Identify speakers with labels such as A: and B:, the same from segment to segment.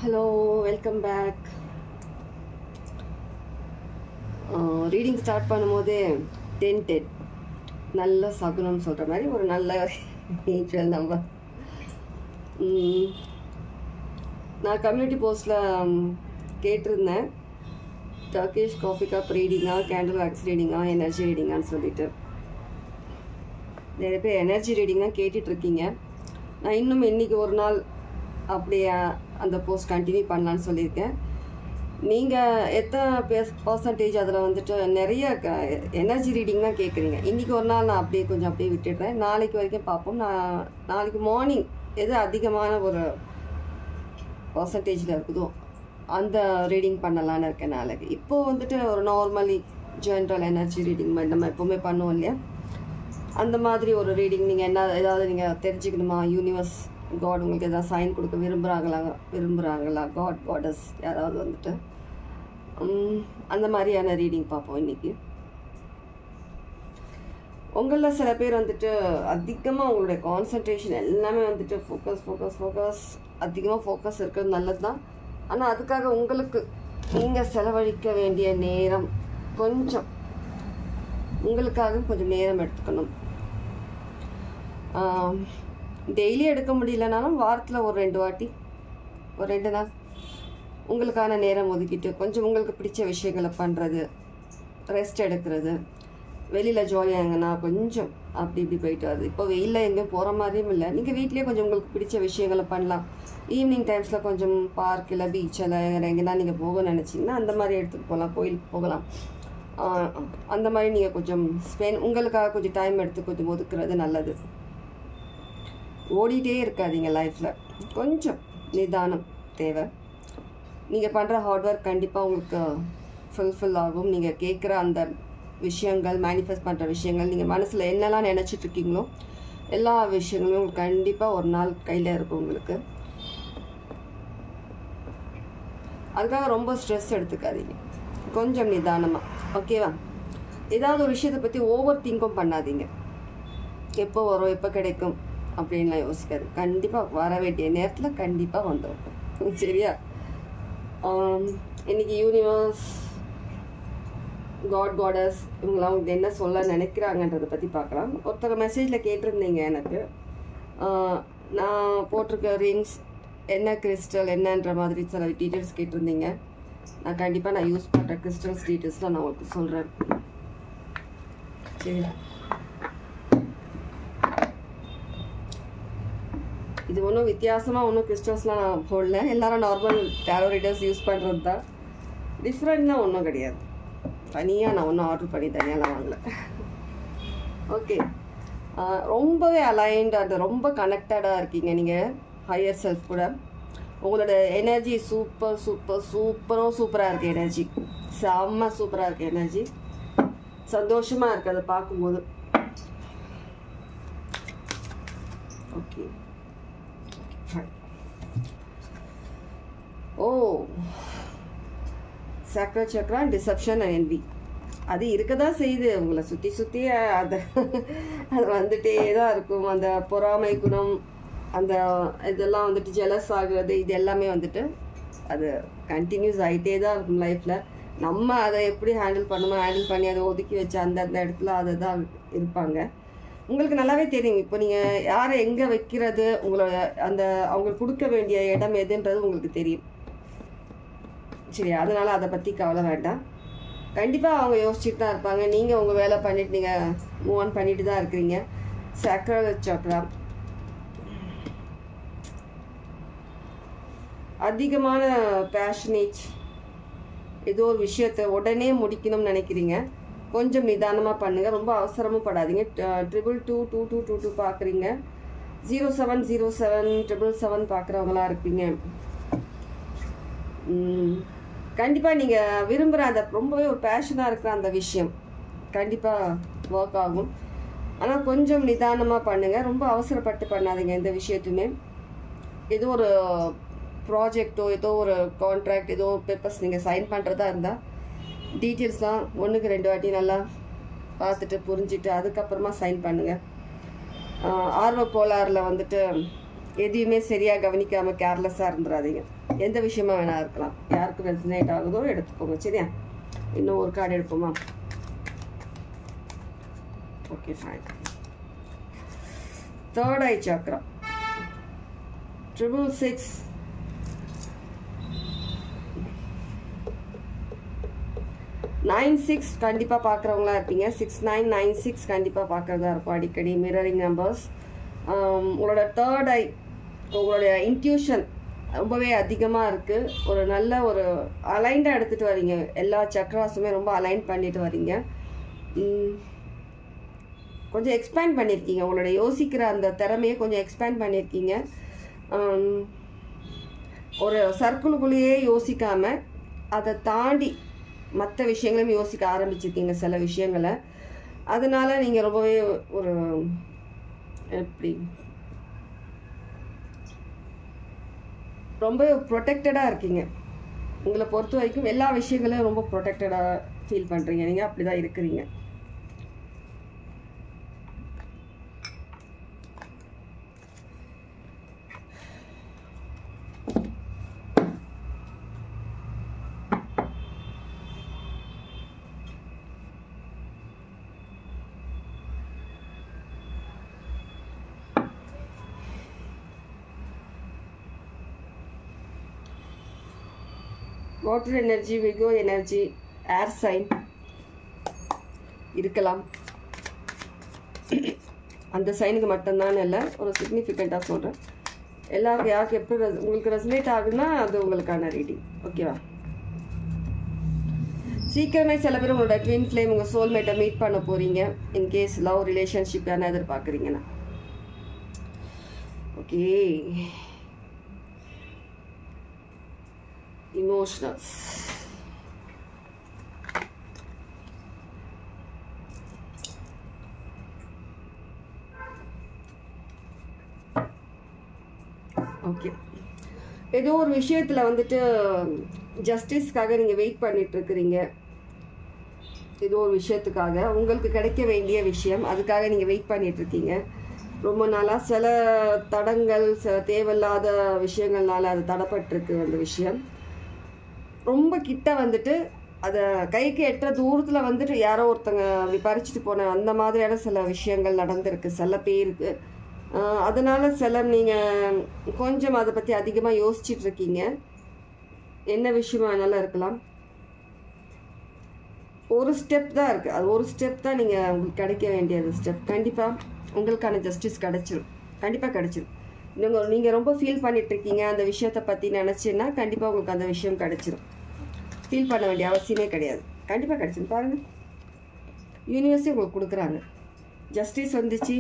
A: Hello welcome back reading start பண்ணும்போதே ten ten நல்ல சகுனம் சொல்கிற மாதிரி ஒரு நல்ல ஏஞ்சல் நம்பர் நான் கம்யூனிட்டி போஸ்ட்டில் கேட்டிருந்தேன் டர்க்கிஷ் காஃபி கப் ரீடிங்கா கேண்டில் வேக்ஸ் ரீடிங்கா எனர்ஜி ரீடிங்கான்னு சொல்லிட்டு நிறைய பேர் எனர்ஜி ரீடிங் தான் கேட்டுட்ருக்கீங்க நான் இன்னும் இன்றைக்கி ஒரு நாள் அப்படியே அந்த போஸ்ட் கண்டினியூ பண்ணலான்னு சொல்லியிருக்கேன் நீங்கள் எத்தனை பேஸ் பர்சன்டேஜ் அதில் வந்துட்டு நிறைய எனர்ஜி ரீடிங் தான் கேட்குறீங்க இன்றைக்கி ஒரு நாள் நான் அப்படியே கொஞ்சம் அப்படியே விட்டுடுறேன் நாளைக்கு வரைக்கும் பார்ப்போம் நான் நாளைக்கு மார்னிங் எது அதிகமான ஒரு பர்சன்டேஜில் இருக்குதோ அந்த ரீடிங் பண்ணலான்னு இருக்கேன் நாளைக்கு இப்போது வந்துட்டு ஒரு நார்மலி ஜென்ரல் எனர்ஜி ரீடிங் மாதிரி நம்ம எப்போவுமே பண்ணுவோம் இல்லையா அந்த மாதிரி ஒரு ரீடிங் நீங்கள் என்ன ஏதாவது நீங்கள் தெரிஞ்சுக்கணுமா யூனிவர்ஸ் காட் உங்களுக்கு எதாவது சைன் கொடுக்க விரும்புகிறாங்களா விரும்புகிறாங்களா காட் காடஸ் யாராவது வந்துட்டு அந்த மாதிரியான ரீடிங் பார்ப்போம் இன்றைக்கி உங்களில் சில பேர் வந்துட்டு அதிகமாக உங்களுடைய கான்சன்ட்ரேஷன் எல்லாமே வந்துட்டு ஃபோக்கஸ் ஃபோக்கஸ் ஃபோக்கஸ் அதிகமாக ஃபோக்கஸ் இருக்கிறது நல்லது தான் ஆனால் அதுக்காக உங்களுக்கு நீங்கள் செலவழிக்க வேண்டிய நேரம் கொஞ்சம் உங்களுக்காக கொஞ்சம் நேரம் எடுத்துக்கணும் டெய்லி எடுக்க முடியலனாலும் வாரத்தில் ஒரு ரெண்டு வாட்டி ஒரு ரெண்டு நாள் உங்களுக்கான நேரம் ஒதுக்கிட்டு கொஞ்சம் உங்களுக்கு பிடிச்ச விஷயங்களை பண்ணுறது ரெஸ்ட் எடுக்கிறது வெளியில் ஜாலியாக எங்கன்னா கொஞ்சம் அப்படி இப்படி போயிட்டு வருது இப்போ வெயிலில் எங்கேயும் போகிற மாதிரியும் இல்லை நீங்கள் வீட்லேயே கொஞ்சம் உங்களுக்கு பிடிச்ச விஷயங்களை பண்ணலாம் ஈவினிங் டைம்ஸில் கொஞ்சம் பார்க்கில் பீச்சில் எங்கன்னா நீங்கள் போக நினச்சிங்கன்னா அந்த மாதிரி எடுத்துகிட்டு போகலாம் கோயிலுக்கு போகலாம் அந்த மாதிரி நீங்கள் கொஞ்சம் ஸ்பெண்ட் உங்களுக்காக கொஞ்சம் டைம் எடுத்து கொஞ்சம் ஒதுக்குறது நல்லது ஓடிட்டே இருக்காதீங்க லைஃப்பில் கொஞ்சம் நிதானம் தேவை நீங்கள் பண்ணுற ஹார்ட் ஒர்க் கண்டிப்பாக உங்களுக்கு ஃபுல்ஃபில் ஆகும் நீங்கள் கேட்குற அந்த விஷயங்கள் மேனிஃபெஸ்ட் பண்ணுற விஷயங்கள் நீங்கள் மனசில் என்னெல்லாம் நினச்சிட்டு இருக்கீங்களோ எல்லா விஷயங்களும் உங்களுக்கு கண்டிப்பாக ஒரு நாள் கையில் இருக்கும் உங்களுக்கு அதுக்காக ரொம்ப ஸ்ட்ரெஸ் எடுத்துக்காதீங்க கொஞ்சம் நிதானமாக ஓகேவா ஏதாவது ஒரு விஷயத்தை பற்றி ஓவர் திங்கும் பண்ணாதீங்க எப்போ வரும் எப்போ கிடைக்கும் அப்படின்லாம் யோசிக்காது கண்டிப்பாக வர வேண்டிய நேரத்தில் கண்டிப்பாக வந்துடும் சரியா இன்னைக்கு யூனிவர்ஸ் காட் காடஸ் இவங்களாம் அவங்க என்ன சொல்ல நினைக்கிறாங்கன்றதை பற்றி பார்க்கலாம் ஒருத்தர் மெசேஜில் கேட்டிருந்தீங்க எனக்கு நான் போட்டிருக்க ரிங்ஸ் என்ன கிறிஸ்டல் என்னன்ற மாதிரி சில டீட்டெயில்ஸ் கேட்டிருந்தீங்க நான் கண்டிப்பாக நான் யூஸ் பண்ணுற கிறிஸ்டல்ஸ் டீட்டெயில்ஸ்லாம் நான் உங்களுக்கு சொல்கிறேன் சரி இது ஒன்றும் வித்தியாசமாக ஒன்றும் கிறிஸ்டல்ஸ்லாம் நான் போடல எல்லாரும் நார்மல் டேரோ ரீடர்ஸ் யூஸ் பண்ணுறது தான் டிஃப்ரெண்ட்லாம் ஒன்றும் கிடையாது தனியாக நான் ஒன்றும் ஆர்டர் பண்ணி தனியாலாம் வாங்கல ஓகே ரொம்பவே அலைன்ட் அந்த ரொம்ப கனெக்டடாக இருக்கீங்க நீங்கள் ஹையர் செல்ஃப் கூட உங்களோட எனர்ஜி சூப்பர் சூப்பர் சூப்பரும் சூப்பராக இருக்குது எனர்ஜி செம்ம சூப்பராக இருக்குது எனர்ஜி சந்தோஷமாக இருக்குது அதை பார்க்கும்போது ஓகே ஓ சக்கர சக்கரா டிசப்ஷன் அண்ட் என்வி அது இருக்க தான் செய்யுது உங்களை சுற்றி சுற்றி அதை அது வந்துட்டே தான் இருக்கும் அந்த பொறாமை குணம் அந்த இதெல்லாம் வந்துட்டு ஜெலஸ் ஆகுறது இது எல்லாமே வந்துட்டு அது கண்டினியூஸ் ஆகிட்டே தான் இருக்கும் லைஃப்பில் நம்ம அதை எப்படி ஹேண்டில் பண்ணுமோ ஹேண்டில் பண்ணி அதை ஒதுக்கி வச்சு அந்த அந்த இடத்துல அதை தான் இருப்பாங்க உங்களுக்கு நல்லாவே தெரியும் இப்போ நீங்கள் யாரை எங்கே வைக்கிறது உங்களோட அந்த அவங்களுக்கு கொடுக்க வேண்டிய இடம் எதுன்றது உங்களுக்கு தெரியும் சரி அதனால் அதை பற்றி கவலை வேண்டாம் கண்டிப்பாக அவங்க யோசிச்சுட்டு தான் இருப்பாங்க நீங்கள் உங்கள் வேலை பண்ணிட்டு நீங்கள் மூவ் ஆன் பண்ணிட்டு தான் இருக்கிறீங்க சக்கர சக்கரா அதிகமான பேஷனேட் ஏதோ ஒரு விஷயத்தை உடனே முடிக்கணும்னு நினைக்கிறீங்க கொஞ்சம் நிதானமாக பண்ணுங்கள் ரொம்ப அவசரமும் படாதீங்க triple two two two two two பார்க்குறீங்க zero seven zero seven triple seven பார்க்குறவங்களா இருப்பீங்க கண்டிப்பாக நீங்கள் விரும்புகிற அந்த ரொம்பவே ஒரு பேஷனாக இருக்கிற அந்த விஷயம் கண்டிப்பாக ஒர்க் ஆகும் ஆனால் கொஞ்சம் நிதானமாக பண்ணுங்கள் ரொம்ப அவசரப்பட்டு பண்ணாதீங்க எந்த விஷயத்துமே ஏதோ ஒரு ப்ராஜெக்டோ ஏதோ ஒரு கான்ட்ராக்ட் ஏதோ பேப்பர்ஸ் நீங்கள் சைன் பண்ணுறதா இருந்தால் டீட்டெயில்ஸ்லாம் ஒன்றுக்கு ரெண்டு வாட்டி நல்லா பார்த்துட்டு புரிஞ்சுட்டு அதுக்கப்புறமா சைன் பண்ணுங்கள் ஆர்வ கோளாறில் வந்துட்டு எதையுமே சரியாக கவனிக்காமல் கேர்லெஸ்ஸாக இருந்துடாதீங்க எந்த விஷயமா வேணா இருக்கலாம் யாருக்கு ரெசனேட் ஆகுதோ எடுத்துக்கோங்க சரியா இன்னும் ஒரு கார்டு எடுப்போமா okay fine third eye chakra triple six nine six கண்டிப்பாக பார்க்குறவங்களா இருப்பீங்க சிக்ஸ் நைன் நைன் சிக்ஸ் கண்டிப்பாக பார்க்குறதா இருக்கும் அடிக்கடி மிரரிங் நம்பர்ஸ் உங்களோட தேர்ட் ஐ உங்களுடைய இன்ட்யூஷன் ரொம்பவே அதிகமாக இருக்குது ஒரு நல்ல ஒரு அலைண்டாக எடுத்துகிட்டு வரீங்க எல்லா சக்ராஸுமே ரொம்ப அலைன் பண்ணிட்டு வரீங்க உம், கொஞ்சம் எக்ஸ்பேண்ட் பண்ணியிருக்கீங்க உங்களோட யோசிக்கிற அந்த திறமையை கொஞ்சம் எக்ஸ்பேண்ட் பண்ணியிருக்கீங்க உம், ஒரு சர்க்கிளுக்குள்ளேயே யோசிக்காமல் அதை தாண்டி மற்ற விஷயங்களையும் யோசிக்க ஆரம்பிச்சிருக்கீங்க சில விஷயங்களை அதனால நீங்கள் ரொம்பவே ஒரு எப்படி ரொம்ப ப்ரொடெக்டடாக இருக்கீங்க உங்களை பொறுத்த வரைக்கும் எல்லா விஷயங்களையும் ரொம்ப ப்ரொடெக்டடாக ஃபீல் பண்ணுறீங்க நீங்கள் அப்படி தான் இருக்கிறீங்க வாட்டர் எனர்ஜி விகோ எனர்ஜி ஏர் சைன் இருக்கலாம் அந்த சைனுக்கு மட்டும்தான் இல்லை ஒரு சிக்னிஃபிகண்ட்டாக சொல்கிறேன் எல்லாருக்கும் யாருக்கு எப்படி res- உங்களுக்கு ரெசனேட் ஆகுதுன்னா அது உங்களுக்கான ரீடிங் ஓகேவா சீக்கிரமே சில பேர் உங்களோட ட்வின் ஃப்ளேம் உங்கள் சோல்மேட்டை மீட் பண்ண போகிறீங்க இன்கேஸ் லவ் ரிலேஷன்ஷிப் யாரும் எதிர்பார்க்குறீங்கன்னா ஓகே emotionals. ஓகே ஏதோ ஒரு விஷயத்தில் வந்துட்டு ஜஸ்டிஸ்க்காக நீங்கள் வெயிட் பண்ணிட்டு இருக்கிறீங்க ஏதோ ஒரு விஷயத்துக்காக உங்களுக்கு கிடைக்க வேண்டிய விஷயம் அதுக்காக நீங்கள் வெயிட் பண்ணிட்டு இருக்கீங்க ரொம்ப நாளாக சில தடங்கள் சில தேவையில்லாத விஷயங்கள்னால அது தடப்பட்டிருக்கு அந்த விஷயம் ரொம்ப கிட்ட வந்துட்டு அதை கைக்கு எட்டுற தூரத்தில் வந்துட்டு யாரோ ஒருத்தங்க அப்படி பறிச்சுட்டு போன அந்த மாதிரியான சில விஷயங்கள் நடந்திருக்கு சில பேருக்கு ஆஹ் அதனால சில நீங்கள் கொஞ்சம் அதை பற்றி அதிகமாக யோசிச்சுட்டு இருக்கீங்க என்ன விஷயமா வேணாலும் இருக்கலாம் ஒரு ஸ்டெப் தான் இருக்குது அது ஒரு ஸ்டெப் தான் நீங்கள் உங்களுக்கு கிடைக்க வேண்டியது ஸ்டெப் கண்டிப்பாக உங்களுக்கான ஜஸ்டிஸ் கிடைச்சிரும் கண்டிப்பாக கிடைச்சிரும் நீங்கள் நீங்கள் ரொம்ப ஃபீல் பண்ணிட்டு இருக்கீங்க அந்த விஷயத்தை பற்றி நினச்சின்னா கண்டிப்பாக உங்களுக்கு அந்த விஷயம் கிடைச்சிரும் ஃபீல் பண்ண வேண்டிய அவசியமே கிடையாது கண்டிப்பாக கிடைச்சிரும் பாருங்கள் யூனிவர்ஸே உங்களுக்கு கொடுக்குறாங்க ஜஸ்டிஸ் வந்துச்சு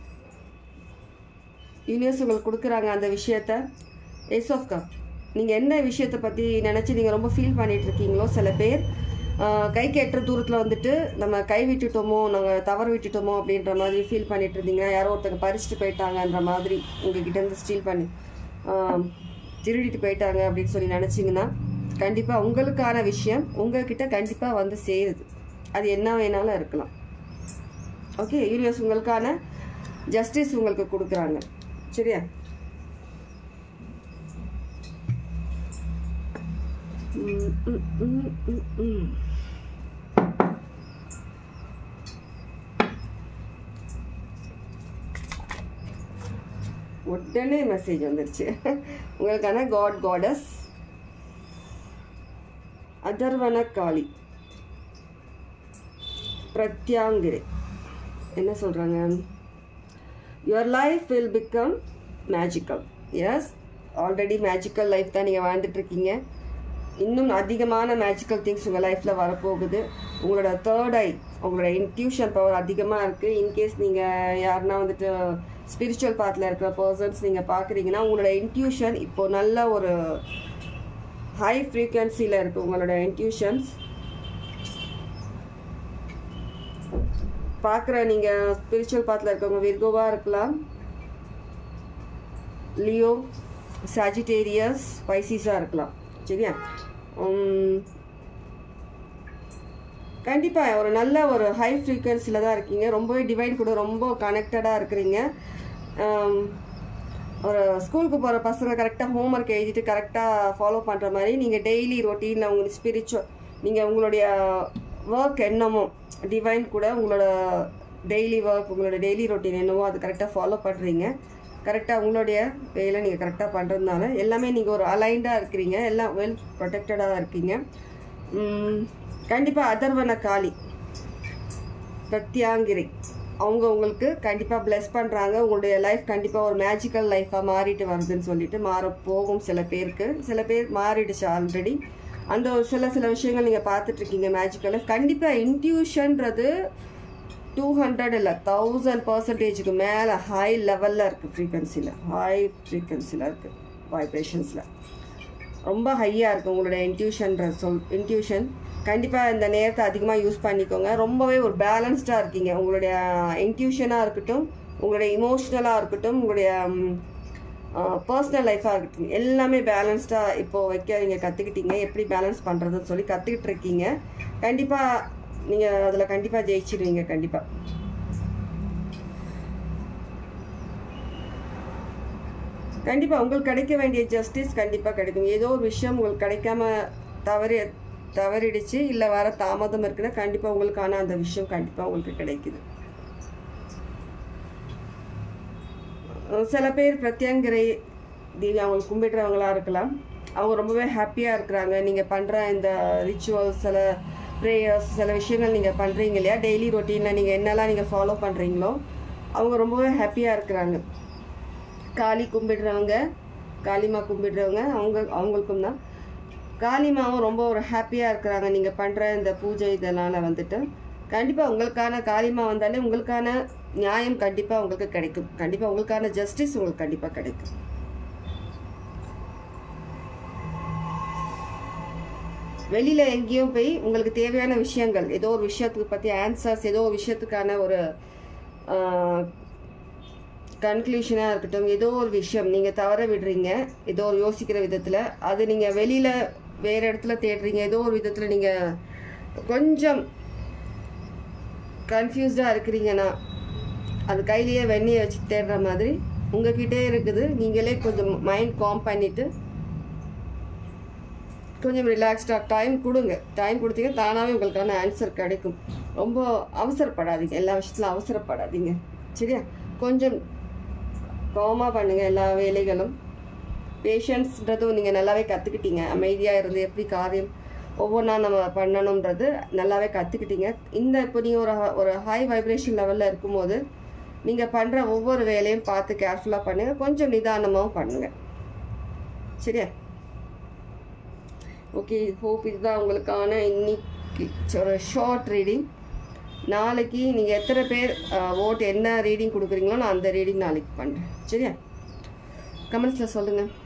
A: யூனிவர்ஸ் உங்களுக்கு கொடுக்குறாங்க அந்த விஷயத்த எஸ் ஆஃப் கப் நீங்கள் என்ன விஷயத்தை பற்றி நினச்சி நீங்கள் ரொம்ப ஃபீல் பண்ணிட்டு இருக்கீங்களோ சில பேர் ஆஹ், கைக்கு எட்டுற தூரத்தில் வந்துட்டு நம்ம கை விட்டுட்டோமோ நாங்கள் தவறு விட்டுட்டோமோ அப்படின்ற மாதிரி ஃபீல் பண்ணிட்டு இருந்தீங்கன்னா யாரோ ஒருத்தங்க பறிச்சுட்டு போயிட்டாங்கன்ற மாதிரி உங்ககிட்ட இருந்து ஸ்டீல் பண்ணி ஆஹ், திருடிட்டு போயிட்டாங்க அப்படின்னு சொல்லி நினச்சிங்கன்னா கண்டிப்பாக உங்களுக்கான விஷயம் உங்கள்கிட்ட கண்டிப்பாக வந்து சேருது அது என்ன வேணாலும் இருக்கலாம் ஓகே யூனிவர்ஸ் உங்களுக்கான ஜஸ்டிஸ் உங்களுக்கு கொடுக்குறாங்க சரியா ம், ம், ம், ம், ம். உடனே மெசேஜ் வந்துருச்சு உங்களுக்கான காட் காடஸ் அதர்வன காளி பிரத்யாங்கிரே என்ன சொல்கிறாங்க your life will become magical as already magical life தான் நீங்கள் வாழ்ந்துட்டுருக்கீங்க இன்னும் அதிகமான மேஜிக்கல் திங்ஸ் உங்கள் லைஃப்பில் வரப்போகுது உங்களோட தேர்ட் ஐ உங்களோட இன்ட்யூஷன் பவர் அதிகமாக இருக்குது இன்கேஸ் நீங்கள் யாருன்னா வந்துட்டு ஸ்பிரிச்சுவல் பாத்தில் இருக்கிற பர்சன்ஸ் நீங்கள் பார்க்குறீங்கன்னா உங்களோட இன்ட்யூஷன் இப்போ நல்ல ஒரு ஹை ஃப்ரீக்வன்சியில் இருக்குது உங்களோட இன்ட்யூஷன்ஸ் பார்க்குற நீங்கள் ஸ்பிரிச்சுவல் பாத்தில் இருக்கவங்க விர்கோவாக இருக்கலாம் லியோ சாஜிடேரியஸ் பைசிஸாக இருக்கலாம் சரியா கண்டிப்பாக ஒரு நல்ல ஒரு ஹை ஃப்ரீக்வன்சியில் தான் இருக்கீங்க ரொம்பவே டிவைன் கூட ரொம்ப கனெக்டடாக இருக்கிறீங்க ஒரு ஸ்கூலுக்கு போகிற பசங்க கரெக்டாக ஹோம்ஒர்க் எழுதிட்டு கரெக்டாக ஃபாலோ பண்ணுற மாதிரி நீங்கள் டெய்லி ரொட்டீனில் உங்களுக்கு ஸ்பிரிச்சுவல் நீங்கள் உங்களுடைய ஒர்க் என்னமோ டிவைன் கூட உங்களோட டெய்லி ஒர்க் உங்களோட டெய்லி ரொட்டீன் என்னவோ அது கரெக்டாக ஃபாலோ பண்ணுறீங்க கரெக்டாக உங்களுடைய வேலை நீங்கள் கரெக்டாக பண்ணுறதுனால எல்லாமே நீங்கள் ஒரு அலைண்டாக இருக்கிறீங்க எல்லாம் வெல் ப்ரொடெக்டடாக இருக்கீங்க கண்டிப்பாக அதர்வன காளி பிரத்யாங்கிரி அவங்க உங்களுக்கு கண்டிப்பாக ப்ளெஸ் பண்ணுறாங்க உங்களுடைய லைஃப் கண்டிப்பாக ஒரு மேஜிக்கல் லைஃபாக மாறிட்டு வருதுன்னு சொல்லிட்டு மாற போகும் சில பேருக்கு சில பேர் மாறிடுச்சு ஆல்ரெடி அந்த ஒரு சில சில விஷயங்கள் நீங்கள் பார்த்துட்ருக்கீங்க மேஜிக்கல் லைஃப் கண்டிப்பாக இன்ட்யூஷன்றது டூ ஹண்ட்ரட் இல்லை தௌசண்ட் பர்சன்டேஜுக்கு மேலே ஹை லெவலில் இருக்குது ஃப்ரீக்வன்சியில் ஹை ஃப்ரீக்வன்சியில் இருக்குது வைப்ரேஷன்ஸில் ரொம்ப ஹையாக இருக்குது உங்களுடைய இன்ட்யூஷன்ற சொல் இன்ட்யூஷன் கண்டிப்பாக இந்த நேரத்தை அதிகமாக யூஸ் பண்ணிக்கோங்க ரொம்பவே ஒரு பேலன்ஸ்டாக இருக்கீங்க உங்களுடைய இன்ட்யூஷனாக இருக்கட்டும் உங்களுடைய இமோஷ்னலாக இருக்கட்டும் உங்களுடைய பர்சனல் லைஃபாக இருக்கட்டும் எல்லாமே பேலன்ஸ்டாக இப்போது வைக்க நீங்கள் கற்றுக்கிட்டீங்க எப்படி பேலன்ஸ் பண்ணுறதுன்னு சொல்லி கற்றுக்கிட்டு இருக்கீங்க கண்டிப்பாக நீங்கள் அதில் கண்டிப்பாக ஜெயிச்சிடுவீங்க கண்டிப்பாக கண்டிப்பாக உங்களுக்கு கிடைக்க வேண்டிய ஜஸ்டிஸ் கண்டிப்பாக கிடைக்கும் ஏதோ ஒரு விஷயம் உங்களுக்கு கிடைக்காம தவறி தவறிடுச்சு இல்லை வர தாமதம் இருக்குன்னா கண்டிப்பாக உங்களுக்கான அந்த விஷயம் கண்டிப்பாக உங்களுக்கு கிடைக்குது சில பேர் பிரத்யங்கரை தேவி அவங்க கும்பிடுறவங்களா இருக்கலாம் அவங்க ரொம்பவே ஹாப்பியாக இருக்கிறாங்க நீங்கள் பண்ணுற இந்த ரிச்சுவல்ஸ் சில ப்ரேயர்ஸ் சில விஷயங்கள் நீங்கள் பண்ணுறீங்க இல்லையா டெய்லி ரொட்டீனில் நீங்கள் என்னெல்லாம் நீங்கள் ஃபாலோ பண்ணுறீங்களோ அவங்க ரொம்பவே ஹாப்பியாக இருக்கிறாங்க காளி கும்பிடுறவங்க காளிமா கும்பிடுறவங்க அவங்க அவங்களுக்கும் தான் காளிமாவும் ரொம்ப ஒரு ஹாப்பியாக இருக்கிறாங்க நீங்கள் பண்ணுற இந்த பூஜை இதனால் வந்துட்டு கண்டிப்பாக உங்களுக்கான காளிமா வந்தாலே உங்களுக்கான நியாயம் கண்டிப்பாக உங்களுக்கு கிடைக்கும் கண்டிப்பாக உங்களுக்கான ஜஸ்டிஸ் உங்களுக்கு கண்டிப்பாக கிடைக்கும் வெளியில் எங்கேயும் போய் உங்களுக்கு தேவையான விஷயங்கள் ஏதோ ஒரு விஷயத்துக்கு பற்றி ஆன்சர்ஸ் ஏதோ ஒரு விஷயத்துக்கான ஒரு கன்க்ளூஷனாக இருக்கட்டும் ஏதோ ஒரு விஷயம் நீங்கள் தவற விடுறீங்க ஏதோ ஒரு யோசிக்கிற விதத்தில் அது நீங்கள் வெளியில் வேறு இடத்துல தேடுறீங்க ஏதோ ஒரு விதத்தில் நீங்கள் கொஞ்சம் கன்ஃபியூஸ்டாக இருக்கிறீங்கன்னா அது கையிலேயே வெந்நியை வச்சு தேடுற மாதிரி உங்ககிட்டே இருக்குது நீங்களே கொஞ்சம் மைண்ட் காம் பண்ணிவிட்டு கொஞ்சம் ரிலாக்ஸ்டாக டைம் கொடுங்க டைம் கொடுத்தீங்க தானாகவே உங்களுக்கான ஆன்சர் கிடைக்கும் ரொம்ப அவசரப்படாதீங்க எல்லா விஷயத்துலையும் அவசரப்படாதீங்க சரியா கொஞ்சம் கோமாக பண்ணுங்கள் எல்லா வேலைகளும் பேஷன்ஸ்ன்றதும் நீங்கள் நல்லாவே கற்றுக்கிட்டீங்க அமைதியாக இருந்து எப்படி காரியம் ஒவ்வொன்றா நம்ம பண்ணணுன்றது நல்லாவே கற்றுக்கிட்டீங்க இந்த இப்போ நீங்கள் ஒரு ஒரு ஹை வைப்ரேஷன் லெவலில் இருக்கும்போது நீங்கள் பண்ணுற ஒவ்வொரு வேலையும் பார்த்து கேர்ஃபுல்லாக பண்ணுங்கள் கொஞ்சம் நிதானமாகவும் பண்ணுங்கள் சரியா ஓகே ஹோப் இதுதான் உங்களுக்கான இன்னைக்கு ஒரு ஷார்ட் ரீடிங் நாளைக்கு நீங்கள் எத்தனை பேர் ஓட் என்ன ரீடிங் கொடுக்குறீங்களோ நான் அந்த ரீடிங் நாளைக்கு பண்ணுறேன் சரியா கமெண்ட்ஸில் சொல்லுங்கள்